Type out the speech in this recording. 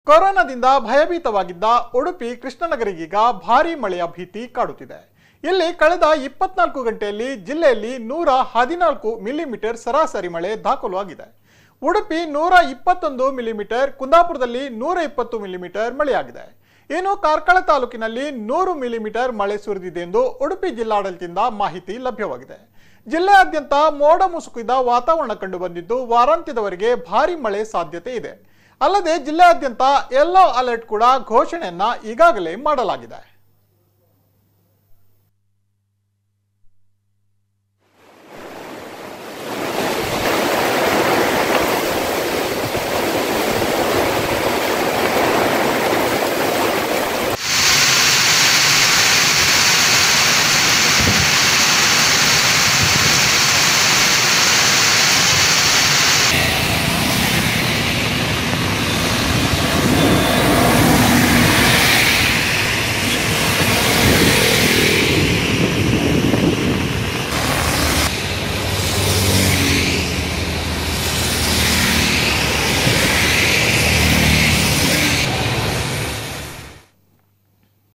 ಕೊರೋನಾದಿಂದ ಭಯಭೀತವಾಗಿದ್ದ ಉಡುಪಿ ಕೃಷ್ಣನಗರಿಗೀಗ ಭಾರೀ ಮಳೆಯ ಭೀತಿ ಕಾಡುತ್ತಿದೆ ಇಲ್ಲಿ ಕಳೆದ ಇಪ್ಪತ್ನಾಲ್ಕು ಗಂಟೆಯಲ್ಲಿ ಜಿಲ್ಲೆಯಲ್ಲಿ ನೂರ ಹದಿನಾಲ್ಕು ಮಿಲಿಮೀಟರ್ ಸರಾಸರಿ ಮಳೆ ದಾಖಲಾಗಿದೆ ಉಡುಪಿ ನೂರ ಇಪ್ಪತ್ತೊಂದು ಮಿಲಿಮೀಟರ್ ಕುಂದಾಪುರದಲ್ಲಿ ನೂರ ಇಪ್ಪತ್ತು ಮಿಲಿಮೀಟರ್ ಮಳೆಯಾಗಿದೆ ಇನ್ನು ಕಾರ್ಕಳ ತಾಲೂಕಿನಲ್ಲಿ ನೂರು ಮಿಲಿಮೀಟರ್ ಮಳೆ ಸುರಿದಿದೆ ಎಂದು ಉಡುಪಿ ಜಿಲ್ಲಾಡಳಿತದಿಂದ ಮಾಹಿತಿ ಲಭ್ಯವಾಗಿದೆ ಜಿಲ್ಲೆಯಾದ್ಯಂತ ಮೋಡ ಮುಸುಕಿದ ವಾತಾವರಣ ಕಂಡುಬಂದಿದ್ದು ವಾರಾಂತ್ಯದವರೆಗೆ ಭಾರೀ ಮಳೆ ಸಾಧ್ಯತೆ ಇದೆ ಅಲ್ಲದೆ ಜಿಲ್ಲೆಯಾದ್ಯಂತ ಯೆಲ್ಲೋ ಅಲರ್ಟ್ ಕೂಡ ಘೋಷಣೆಯನ್ನ ಈಗಾಗಲೇ ಮಾಡಲಾಗಿದೆ